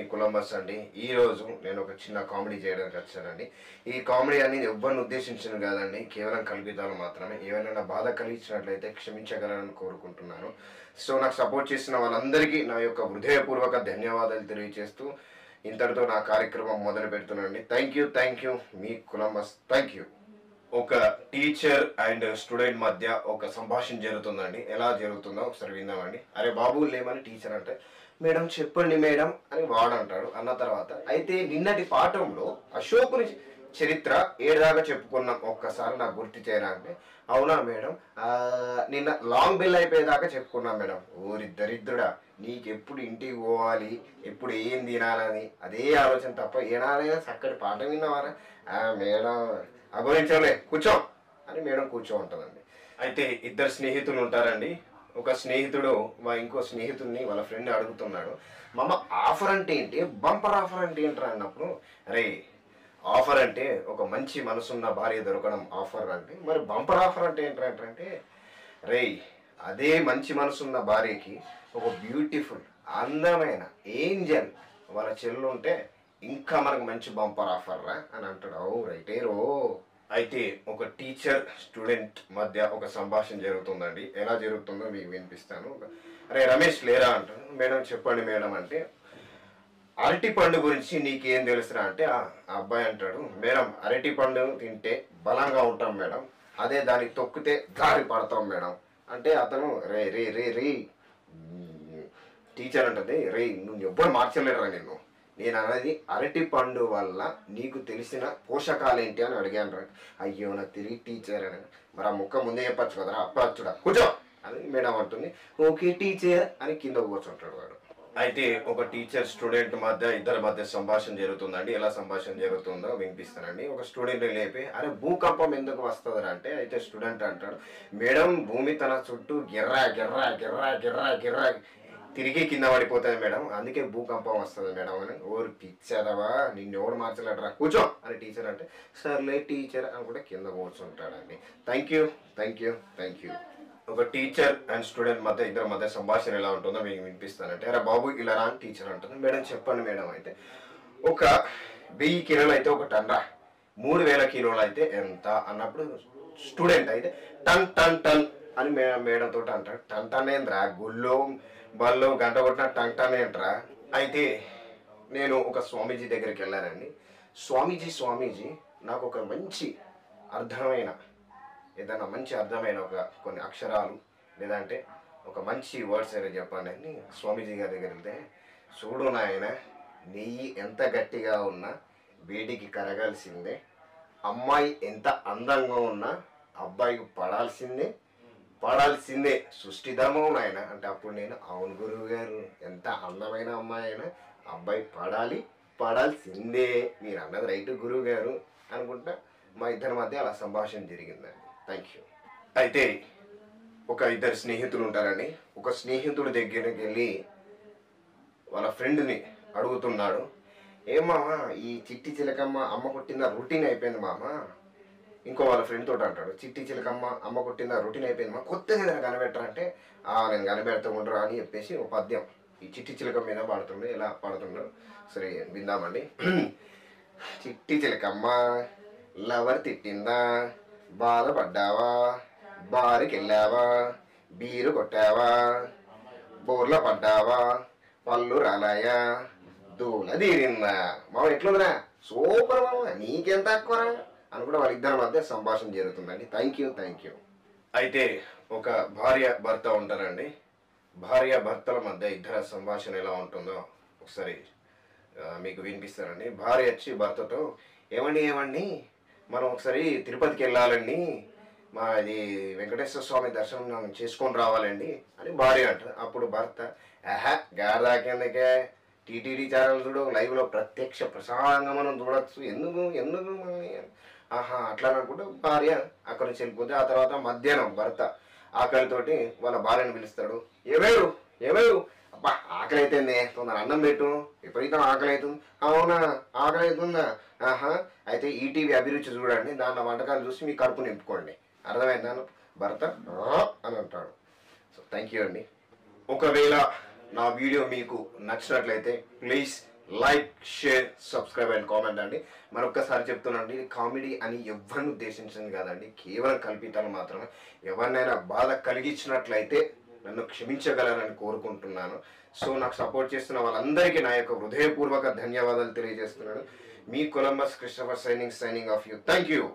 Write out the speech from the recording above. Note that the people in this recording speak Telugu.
కొలంబస్ అండి ఈ రోజు నేను ఒక చిన్న కామెడీ చేయడానికి వచ్చానండి ఈ కామెడీ అనేది ఎవ్వరిని ఉద్దేశించిన కాదండి కేవలం కల్పితాలు మాత్రమే ఏమైనా బాధ కలిగించినట్లయితే క్షమించగలరని కోరుకుంటున్నాను సో నాకు సపోర్ట్ చేసిన వాళ్ళందరికీ నా యొక్క హృదయపూర్వక ధన్యవాదాలు తెలియజేస్తూ ఇంతటితో నా కార్యక్రమం మొదలు పెడుతున్నానండి థ్యాంక్ యూ థ్యాంక్ యూ మీ కొలంబస్ థ్యాంక్ యూ ఒక టీచర్ అండ్ స్టూడెంట్ మధ్య ఒక సంభాషణ జరుగుతుందండి ఎలా జరుగుతుందో ఒకసారి విందామండి అరే బాబు లేమని టీచర్ అంటే మేడం చెప్పండి మేడం అని వాడు అంటాడు అన్న తర్వాత అయితే నిన్నటి పాఠంలో అశోకుని చరిత్ర ఏడాగా చెప్పుకున్నాం ఒక్కసారి నాకు గుర్తు చేయరా అంటే అవునా మేడం ఆ, నిన్న లాంగ్ బిల్ అయిపోయేదాకా చెప్పుకున్నాం మేడం ఓరి దరిద్రుడా నీకెప్పుడు ఇంటికి పోవాలి ఎప్పుడు ఏం తినాలని అదే ఆలోచన తప్ప ఏనాడైనా చక్కటి పాట విన్నవారా ఆ, మేడం అభినంచలే కూర్చో అని మేడం కూర్చో ఉంటుందండి అయితే ఇద్దరు స్నేహితులు ఉంటారండి ఒక స్నేహితుడు మా ఇంకో స్నేహితుడిని వాళ్ళ ఫ్రెండ్ అడుగుతున్నాడు మామ ఆఫర్ అంటే ఏంటి బంపర్ ఆఫర్ అంటే ఏంట్రా అన్నప్పుడు అరే ఆఫర్ అంటే ఒక మంచి మనసున్న భార్య దొరకడం ఆఫర్ అంటే మరి బంపర్ ఆఫర్ అంటే ఏంట్రా అంటే రేయ్ అదే మంచి మనసున్న భార్యకి ఒక బ్యూటిఫుల్ అందమైన ఏంజల్ వాళ్ళ చెల్లు ఉంటే ఇంకా మనకు మంచి బంపర్ ఆఫర్ రా అని అంటాడు ఓ రైటే రో అయితే ఒక టీచర్ స్టూడెంట్ మధ్య ఒక సంభాషణ జరుగుతుందండి ఎలా జరుగుతుందో మీకు వినిపిస్తాను అరే రమేష్ లేరా అంటాను మేడం చెప్పండి మేడం అంటే అరటి పండు గురించి నీకేం తెలుసురా అంటే ఆ ఆ అబ్బాయి అంటాడు మేడం అరటి పండు తింటే బలంగా ఉంటాం మేడం అదే దాన్ని తొక్కితే జారి పడతాం మేడం అంటే అతను రే రే రే రే టీచర్ అంటది రే నువ్వు ఎవ్వరు మార్చలేరురా నిన్ను నేను అనేది అరటి పండు వల్ల నీకు తెలిసిన పోషకాలు ఏంటి అని అడిగాను రా అయ్యో నాకు తిరిగి టీచర్ అని మరి ఆ ముక్క ముందే చెప్పచ్చు కదరా అప్పచ్చుడా కూర్చో అని మేడం అంటుంది ఓకే టీచర్ అని కింద కూర్చుంటాడు వాడు అయితే ఒక టీచర్ స్టూడెంట్ మధ్య ఇద్దరి మధ్య సంభాషణ జరుగుతుందండి ఎలా సంభాషణ జరుగుతుందో వినిపిస్తానండి ఒక స్టూడెంట్ లేపి అరే భూకంపం ఎందుకు వస్తుంది అంటే అయితే స్టూడెంట్ అంటాడు మేడం భూమి తన చుట్టూ గిర్రా గిర్రా గిర్రా గిర్రా గిర్రా తిరిగి కింద పడిపోతుంది మేడం అందుకే భూకంపం వస్తుంది మేడం అని ఓరు పిచ్చదవా నిన్ను ఎవడు మార్చలేడరా కూర్చో అని టీచర్ అంటే సర్లే టీచర్ అని కూడా కింద కూర్చుంటాడండి thank you thank you thank you ఒక టీచర్ అండ్ స్టూడెంట్ మధ్య ఇద్దరి మధ్య సంభాషణ ఎలా ఉంటుందో మీకు వినిపిస్తానంటే అరే బాబు ఇలా రా అని టీచర్ అంటుంది మేడం చెప్పండి మేడం అయితే ఒక వెయ్యి కిలోలు అయితే ఒక టన్ రా మూడు వేల కిలోలు అయితే ఎంత అన్నప్పుడు స్టూడెంట్ అయితే టన్ టన్ టన్ అని మే మేడం తోటి అంటాడు టన్ టన్ ఏంద్రా గుళ్ళో బల్లో గంట కొట్టిన టన్ టన్ ఏంట్రా అయితే నేను ఒక స్వామీజీ దగ్గరికి వెళ్ళానండి స్వామీజీ స్వామీజీ నాకు ఒక మంచి అర్థమైన ఏదైనా మంచి అర్థమైన ఒక కొన్ని అక్షరాలు లేదంటే ఒక మంచి వర్డ్స్ అయినా చెప్పండి అని స్వామీజీ గారి దగ్గర వెళ్తే చూడు నాయన నెయ్యి ఎంత గట్టిగా ఉన్నా వేడికి కరగాల్సిందే అమ్మాయి ఎంత అందంగా ఉన్నా అబ్బాయికి పడాల్సిందే పడాల్సిందే సృష్టి ధర్మం నాయన అంటే అప్పుడు నేను అవును గురువు గారు ఎంత అందమైన అమ్మాయి అయినా అబ్బాయి పడాలి పడాల్సిందే మీరు అన్నది రైట్ గురువు గారు అనుకుంటా మా ఇద్దరి మధ్య అలా సంభాషణ జరిగిందండి థ్యాంక్ యూ అయితే ఒక ఇద్దరు స్నేహితులు ఉంటారండి ఒక స్నేహితుడి దగ్గరికి వెళ్ళి వాళ్ళ ఫ్రెండ్ని అడుగుతున్నాడు ఏం మామ ఈ చిట్టి చిలకమ్మ అమ్మ కొట్టిందా రొటీన్ అయిపోయింది మామ ఇంకో వాళ్ళ ఫ్రెండ్ తోటి అంటాడు చిట్టి చిలకమ్మ అమ్మ కొట్టిందా రొటీన్ అయిపోయింది మా కొత్తగా ఏదైనా కనిపెట్టరా అంటే "ఆ, నేను కనిపెడతా ఉండరా అని చెప్పేసి ఒక పద్యం ఈ చిట్టి చిలక మీద పాడుతుండే ఎలా పాడుతున్నాడు సరే విందామండి చిట్టి చిలకమ్మ లవర్ తిట్టిందా బాధపడ్డావా బారికి వెళ్ళావా బీరు కొట్టావా బోర్ల పడ్డావా పళ్ళు రాలాయా దూల తీరిందా మామ ఎట్లుందిరా సూపర్ మామ నీకెంత తక్కువరా అని కూడా వాళ్ళిద్దరి మధ్య సంభాషణ జరుగుతుందండి థ్యాంక్ యూ థ్యాంక్ యూ అయితే ఒక భార్య భర్త ఉంటారండి భార్య భర్తల మధ్య ఇద్దర సంభాషణ ఎలా ఉంటుందో ఒకసారి ఆ, మీకు వినిపిస్తానండి భార్య వచ్చి భర్తతో ఏమండి ఏమండి మనం ఒకసారి తిరుపతికి వెళ్ళాలండి మా ఇది వెంకటేశ్వర స్వామి దర్శనం చేసుకొని రావాలండి అని భార్య అంట అప్పుడు భర్త ఆహా గాడి దాకేందుకే టీటీడీ ఛానల్ చూడు లైవ్లో ప్రత్యక్ష ప్రసారంగా మనం చూడొచ్చు ఎందుకు ఎందుకు మరి? ఆహా అట్లా అనుకుంటే భార్య అక్కడి నుంచి వెళ్ళిపోతే ఆ తర్వాత మధ్యాహ్నం భర్త ఆకలితోటి వాళ్ళ భార్యను పిలుస్తాడు ఏమేరు ఏమేరు అబ్బా ఆకలి అయితేంది తొందర అన్నం పెట్టు విపరీతం ఆకలి అవుతుంది అవునా ఆకలి అవుతుందా ఆహా అయితే ఈటీవీ అభిరుచి చూడండి దాంట్లో వంటకాలు చూసి మీ కడుపు నింపుకోండి అర్థమైందా భర్త "ఆ" అని అంటాడు సో థ్యాంక్ యూ అండి ఒకవేళ నా వీడియో మీకు నచ్చినట్లయితే please like share subscribe and comment అండి మరొక్కసారి చెప్తున్నానండి ఇది కామెడీ అని ఎవరిని ఉద్దేశించింది కాదండి కేవలం కల్పితాలు మాత్రమే ఎవరినైనా బాధ కలిగించినట్లయితే నన్ను క్షమించగలరని కోరుకుంటున్నాను సో నాకు సపోర్ట్ చేస్తున్న వాళ్ళందరికీ నా యొక్క హృదయపూర్వక ధన్యవాదాలు తెలియజేస్తున్నాను మీ Columbus Christopher signing signing off you thank you